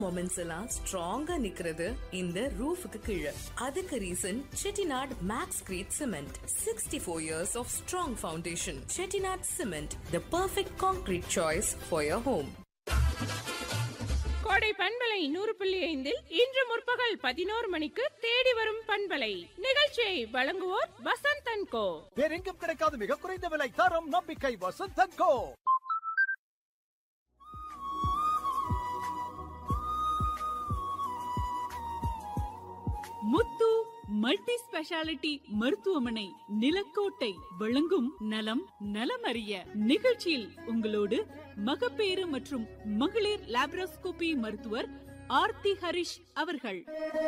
moments எல்லாம் ஸ்ட்ராங்கா நிக்கிறது இந்த ரூஃபுக்கு கீழே அதுக்கு reason Chettinad max crete cement sixty four years of strong foundation Chettinad cement the perfect concrete choice for your home கோடை பண்பலை நூறு புள்ளி ஐந்தில் இன்று முற்பகல் பதினோரு மணிக்கு தேடி வரும் பண்பலை நிகழ்ச்சியை வழங்குவோர் வசந்த் அண்ட் கோ வேறெங்கும் கிடைக்காத மிக குறைந்த விலை தரம் நம்பிக்கை வசந்தன் கோ முத்து மல்டி ஸ்பெஷாலிட்டி மருத்துவமனை நிலக்கோட்டை வழங்கும் நலம் நலமறிய நிகழ்ச்சியில் உங்களோடு மகப்பேறு மற்றும் மகளிர் லாப்ரோஸ்கோபி மருத்துவர் ஆர்த்தி ஹரிஷ் அவர்கள்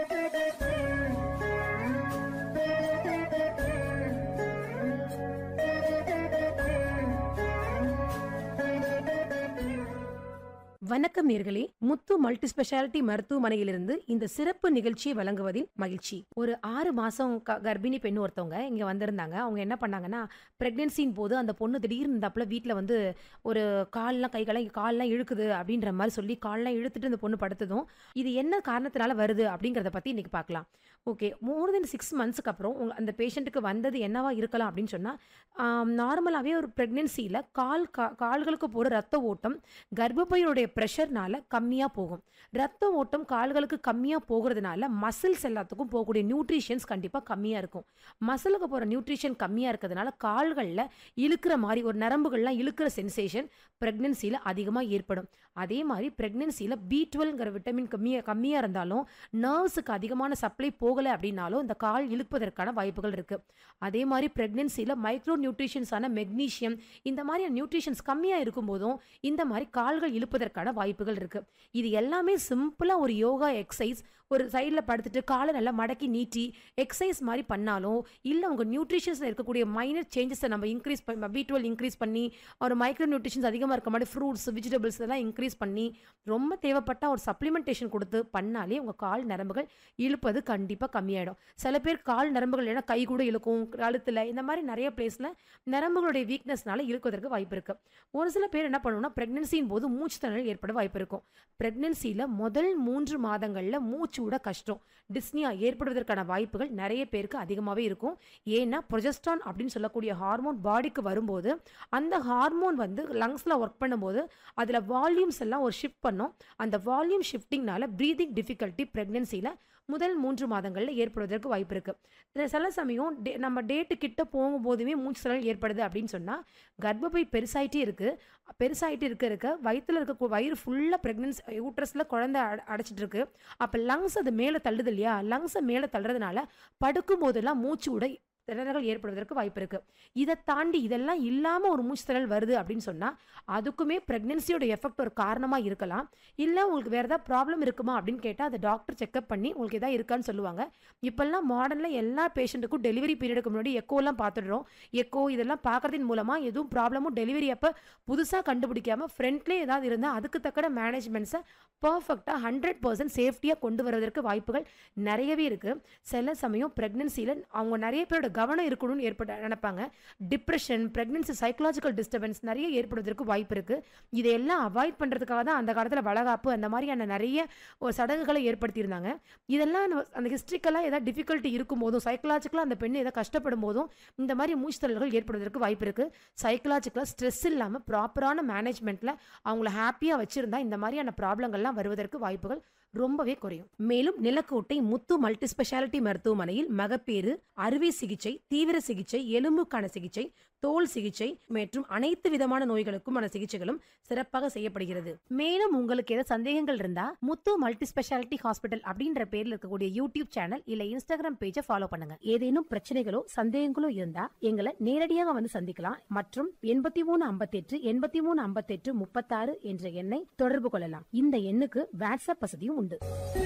வணக்கம் நேர்களே முத்து மல்டி ஸ்பெஷாலிட்டி மருத்துவமனையிலிருந்து இந்த சிறப்பு நிகழ்ச்சியை வழங்குவதில் மகிழ்ச்சி ஒரு ஆறு மாசம் க- கர்ப்பிணி பெண் ஒருத்தவங்க இங்க வந்திருந்தாங்க அவங்க என்ன பண்ணாங்கன்னா பிரெக்னன்சின் போது அந்த பொண்ணு திடீர்னு இருந்தாப்புல வீட்டில் வந்து ஒரு கால்லாம் கைகாலம் கால்லாம் இழுக்குது அப்படின்ற மாதிரி சொல்லி கால்லாம் இழுத்துட்டு இந்த பொண்ணு படுத்ததும் இது என்ன காரணத்தினால வருது அப்படிங்கிறத பத்தி இன்னைக்கு பார்க்கலாம் ஓகே மோர் தென் சிக்ஸ் மந்த்ஸ்க்கு அப்புறம் உங்க அந்த பேஷண்ட்டுக்கு வந்தது என்னவா இருக்கலாம் அப்படின்னு சொன்னா நார்மலாகவே ஒரு ப்ரெக்னென்சியில் கால் கா- கால்களுக்கு போகிற ரத்த ஓட்டம் கர்ப்பப்பையுடைய ப்ரெஷர்னால கம்மியாக போகும் ரத்த ஓட்டம் கால்களுக்கு கம்மியாக போகிறதுனால மசில்ஸ் எல்லாத்துக்கும் போகக்கூடிய நியூட்ரிஷன்ஸ் கண்டிப்பாக கம்மியாக இருக்கும் மசிலுக்கு போகிற நியூட்ரிஷன் கம்மியாக இருக்கிறதுனால கால்களில் இழுக்கிற மாதிரி ஒரு நரம்புகள்லாம் இழுக்கிற சென்சேஷன் ப்ரெக்னென்சியில் அதிகமாக ஏற்படும் அதே மாதிரி ப்ரெக்னென்சியில் பி டுவெல்ங்கிற விட்டமின் கம்மியாக கம்மியாக இருந்தாலும் நர்வ்ஸுக்கு அதிகமான சப்ளை போகலை அப்படின்னாலும் இந்த கால் இழுப்பதற்கான வாய்ப்புகள் இருக்குது அதே மாதிரி ப்ரெக்னென்சியில் மைக்ரோ நியூட்ரிஷன்ஸான மெக்னீஷியம் இந்த மாதிரியான நியூட்ரிஷன்ஸ் கம்மியாக இருக்கும்போதும் இந்த மாதிரி கால்கள் இழுப்பதற்கான வாய்ப்புகள் இருக்குது இது எல்லாமே சிம்பிளாக ஒரு யோகா எக்ஸசைஸ் ஒரு சைடில் படுத்துட்டு காலை நல்லா மடக்கி நீட்டி எக்ஸசைஸ் மாதிரி பண்ணாலும் இல்லை உங்கள் நியூட்ரிஷன்ஸில் இருக்கக்கூடிய மைனர் சேஞ்சஸை நம்ம இன்க்ரீஸ் பண்ணி பி டுவெல் இன்க்ரீஸ் பண்ணி ஒரு மைக்ரோ நியூட்ரிஷன்ஸ் அதிகமாக இருக்க மாதிரி ஃப்ரூட்ஸ் வெஜிடபிள்ஸ் எல்லாம் இன்க்ரீஸ் பண்ணி ரொம்ப தேவைப்பட்ட ஒரு சப்ளிமெண்டேஷன் கொடுத்து பண்ணாலே உங்கள் கால் நரம்புகள் இழுப்பது கண்டிப்பாக கம்மியாயிடும் சில பேர் கால் நரம்புகள் ஏன்னா கை கூட இழுக்கும் கழுத்தில் இந்த மாதிரி நிறைய பிளேஸில் நரம்புகளுடைய வீக்னஸ்னால இழுக்குவதற்கு வாய்ப்பு இருக்குது ஒரு சில பேர் என்ன பண்ணுவோம்னா ப்ரெக்னென்சியின் போது மூச்சு திணறல் ஏற்பட வாய்ப்பு இருக்கும் ப்ரெக்னென்சியில் முதல் மூன்று மாதங்களில் மூச்சு விட கஷ்டம் டிஸ்னியா ஏற்படுவதற்கான வாய்ப்புகள் நிறைய பேருக்கு அதிகமாகவே இருக்கும் ஏன்னா ப்ரொஜெஸ்ட்ரான் அப்படின்னு சொல்லக்கூடிய ஹார்மோன் பாடிக்கு வரும்போது அந்த ஹார்மோன் வந்து லங்ஸில் ஒர்க் பண்ணும்போது அதில் வால்யூம்ஸ் எல்லாம் ஒரு ஷிஃப்ட் பண்ணும் அந்த வால்யூம் ஷிஃப்டிங்னால ப்ரீதிங் டிஃபிகல்ட்டி ப்ரெக்னென்சியில் முதல் மூன்று மாதங்களில் ஏற்படுவதற்கு வாய்ப்பு இருக்குது சில சமயம் டே நம்ம டேட்டு கிட்ட போகும்போதுமே மூச்சு திணறல் ஏற்படுது அப்படின்னு சொன்னால் கர்ப்பப்பை பெருசாயிட்டே இருக்குது பெருசாயிட்டு இருக்க இருக்க வயித்துல இருக்க வயிறு ஃபுல்லாக ப்ரெக்னன்ஸ் யூட்ரஸில் குழந்தை அட- அடைச்சிட்டு இருக்கு அப்போ லங்ஸ் அது மேலே தள்ளுது இல்லையா லங்ஸை மேலே தள்ளுறதுனால படுக்கும் போதெல்லாம் மூச்சு விட திணறல்கள் ஏற்படுவதற்கு வாய்ப்பு இருக்கு இதை தாண்டி இதெல்லாம் இல்லாமல் ஒரு மூச்சு திணறல் வருது அப்படின்னு சொன்னால் அதுக்குமே ப்ரெக்னென்சியோட எஃபெக்ட் ஒரு காரணமாக இருக்கலாம் இல்லை உங்களுக்கு வேறு ஏதாவது ப்ராப்ளம் இருக்குமா அப்படின்னு கேட்டால் அதை டாக்டர் செக்அப் பண்ணி உங்களுக்கு எதாவது இருக்கான்னு சொல்லுவாங்க இப்போல்லாம் மாடர்னில் எல்லா பேஷண்ட்டுக்கும் டெலிவரி பீரியடுக்கு முன்னாடி எக்கோலாம் பார்த்துடுறோம் எக்கோ இதெல்லாம் பார்க்கறதின் மூலமாக எதுவும் ப்ராப்ளமும் டெலிவரி அப்போ புதுசாக கண்டுபிடிக்காம ஃப்ரண்ட்லேயே ஏதாவது இருந்தால் அதுக்கு தக்கன மேனேஜ்மெண்ட்ஸை பர்ஃபெக்டாக ஹண்ட்ரட் பர்சன்ட் சேஃப்டியாக கொண்டு வருவதற்கு வாய்ப்புகள் நிறையவே இருக்குது சில சமயம் ப்ரெக்னென்சியில் அவங்க நிறைய பேரோட கவனம் இருக்கணும்னு ஏற்பட நினைப்பாங்க டிப்ரெஷன் ப்ரெக்னென்சி சைக்கலாஜிக்கல் டிஸ்டர்பன்ஸ் நிறைய ஏற்படுவதற்கு வாய்ப்பு இருக்குது இதையெல்லாம் அவாய்ட் பண்ணுறதுக்காக தான் அந்த காலத்தில் வளகாப்பு அந்த மாதிரியான நிறைய ஒரு சடங்குகளை ஏற்படுத்தியிருந்தாங்க இதெல்லாம் நம்ம அந்த ஹிஸ்ட்ரிக்கலாக ஏதாவது டிஃபிகல்ட்டி இருக்கும் போதும் சைக்கலாஜிக்கலாக அந்த பெண் ஏதாவது கஷ்டப்படும் போதும் இந்த மாதிரி மூச்சுத்தழல்கள் ஏற்படுவதற்கு வாய்ப்பு இருக்குது சைக்கலாஜிக்கலாக ஸ்ட்ரெஸ் இல்லாமல் ப்ராப்பரான மேனேஜ்மெண்ட்டில் அவங்கள ஹாப்பியாக வச்சுருந்தா இந்த மாதிரியான ப்ராப்ளங்கள்லாம் வருவதற்கு வாய்ப்புகள் ரொம்பவே குறையும் மேலும் நிலக்கோட்டை முத்து மல்டி ஸ்பெஷாலிட்டி மருத்துவமனையில் மகப்பேறு அறுவை சிகிச்சை தீவிர சிகிச்சை எலும்புக்கான சிகிச்சை தோல் சிகிச்சை மற்றும் அனைத்து விதமான நோய்களுக்குமான சிகிச்சைகளும் சிறப்பாக செய்யப்படுகிறது மேலும் உங்களுக்கு ஏதாவது சந்தேகங்கள் இருந்தா முத்து மல்டி ஸ்பெஷாலிட்டி ஹாஸ்பிட்டல் அப்படின்ற பேர்ல இருக்கக்கூடிய யூடியூப் சேனல் இல்ல இன்ஸ்டாகிராம் பேஜை ஃபாலோ பண்ணுங்க ஏதேனும் பிரச்சனைகளோ சந்தேகங்களோ இருந்தா எங்களை நேரடியாக வந்து சந்திக்கலாம் மற்றும் எண்பத்தி மூணு ஐம்பத்தெட்டு எண்பத்தி மூணு ஐம்பத்தெட்டு முப்பத்தாறு என்ற எண்ணை தொடர்பு கொள்ளலாம் இந்த எண்ணுக்கு வாட்ஸ்அப் வசதியும் உண்டு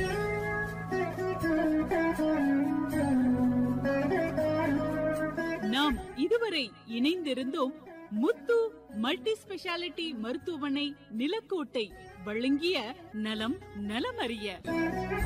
நாம் இதுவரை இணைந்திருந்தோம் முத்து மல்டி ஸ்பெஷாலிட்டி மருத்துவமனை நிலக்கோட்டை வழங்கிய நலம் நலமறிய